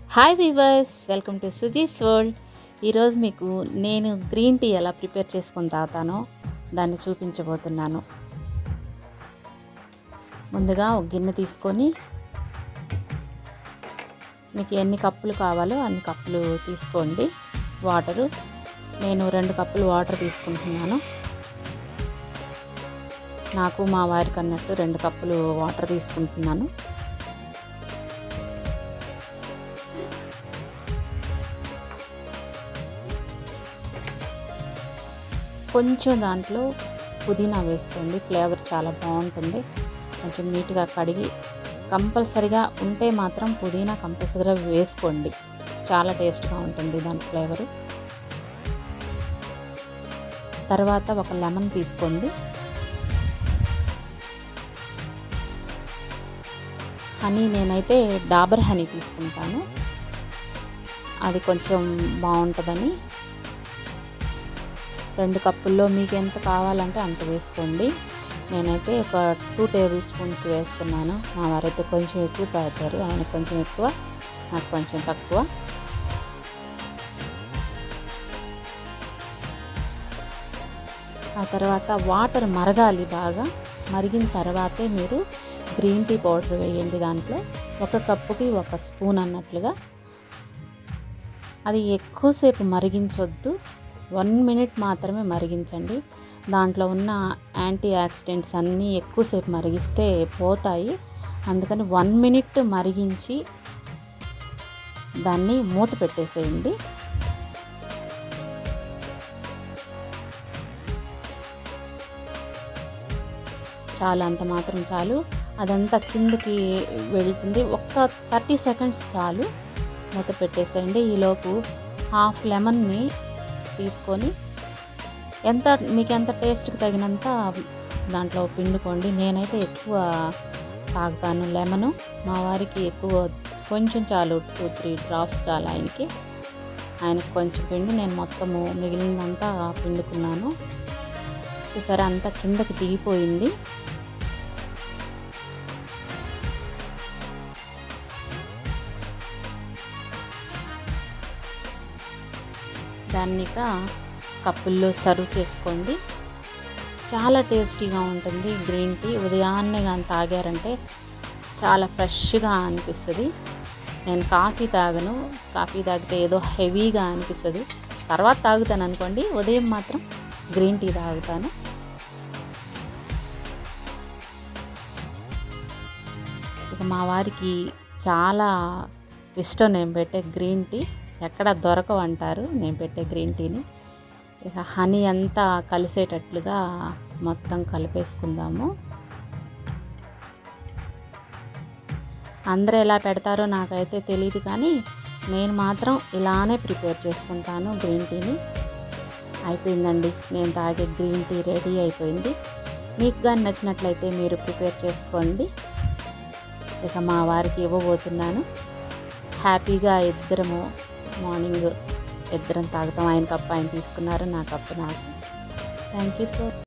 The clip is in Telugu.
hi viewers welcome to Suji's world ఈరోజు మీకు నేను గ్రీన్ టీ ఎలా ప్రిపేర్ చేసుకొని తాగుతానో దాన్ని చూపించబోతున్నాను ముందుగా ఒక గిన్నె తీసుకొని మీకు ఎన్ని కప్పులు కావాలో అన్ని కప్పులు తీసుకోండి వాటరు నేను రెండు కప్పులు వాటర్ తీసుకుంటున్నాను నాకు మా వారికి అన్నట్టు రెండు కప్పులు వాటర్ తీసుకుంటున్నాను కొంచెం దాంట్లో పుదీనా వేసుకోండి ఫ్లేవర్ చాలా బాగుంటుంది కొంచెం నీట్గా కడిగి కంపల్సరిగా ఉంటే మాత్రం పుదీనా కంపల్సరిగా వేసుకోండి చాలా టేస్ట్గా ఉంటుంది దాని ఫ్లేవరు తర్వాత ఒక లెమన్ తీసుకోండి హనీ నేనైతే డాబర్ హనీ తీసుకుంటాను అది కొంచెం బాగుంటుందని రెండు కప్పుల్లో మీకు ఎంత కావాలంటే అంత వేసుకోండి నేనైతే ఒక టూ టేబుల్ స్పూన్స్ వేస్తున్నాను మా వారైతే కొంచెం ఎక్కువ తాగుతారు ఆయన కొంచెం ఎక్కువ నాకు కొంచెం తక్కువ ఆ తర్వాత వాటర్ మరగాలి బాగా మరిగిన తర్వాతే మీరు గ్రీన్ టీ పౌడర్ వేయండి దాంట్లో ఒక కప్పుకి ఒక స్పూన్ అన్నట్లుగా అది ఎక్కువసేపు మరిగించొద్దు వన్ మినిట్ మాత్రమే మరిగించండి దాంట్లో ఉన్న యాంటీ ఆక్సిడెంట్స్ అన్నీ ఎక్కువసేపు మరిగిస్తే పోతాయి అందుకని వన్ మినిట్ మరిగించి దాన్ని మూత పెట్టేసేయండి చాలు అంత మాత్రం చాలు అదంతా కిందకి వెళుతుంది ఒక్క థర్టీ సెకండ్స్ చాలు మూత పెట్టేసేయండి ఈలోపు హాఫ్ లెమన్ని తీసుకొని ఎంత మీకు ఎంత టేస్ట్కి తగినంత దాంట్లో పిండుకోండి నేనైతే ఎక్కువ తాగుతాను లెమను మా వారికి ఎక్కువ కొంచెం చాలు టూ త్రీ డ్రాప్స్ చాలు ఆయనకి ఆయనకి కొంచెం పిండి నేను మొత్తము మిగిలిందంతా పిండుకున్నాను చూసారా అంతా కిందకి దిగిపోయింది దాన్నిక కప్పుల్లో సర్వ్ చేసుకోండి చాలా టేస్టీగా ఉంటుంది గ్రీన్ టీ ఉదయాన్నే కానీ తాగారంటే చాలా ఫ్రెష్గా అనిపిస్తుంది నేను కాఫీ తాగను కాఫీ తాగితే ఏదో హెవీగా అనిపిస్తుంది తర్వాత తాగుతాను అనుకోండి ఉదయం మాత్రం గ్రీన్ టీ తాగుతాను ఇక మా వారికి చాలా ఇష్టం నేను పెట్టే గ్రీన్ టీ ఎక్కడ దొరకవు అంటారు నేను పెట్టే గ్రీన్ టీని ఇక హనీ అంతా కలిసేటట్లుగా మొత్తం కలిపేసుకుందాము అందరూ ఎలా పెడతారో నాకైతే తెలియదు కానీ నేను మాత్రం ఇలానే ప్రిపేర్ చేసుకుంటాను గ్రీన్ టీని అయిపోయిందండి నేను తాగే గ్రీన్ టీ రెడీ అయిపోయింది మీకు కానీ నచ్చినట్లయితే మీరు ప్రిపేర్ చేసుకోండి ఇక మా వారికి ఇవ్వబోతున్నాను హ్యాపీగా ఇద్దరము మార్నింగ్ ఇద్దరం తాగుతాం ఆయన కప్పు ఆయన తీసుకున్నారు నా కప్పు నాకు థ్యాంక్ యూ సో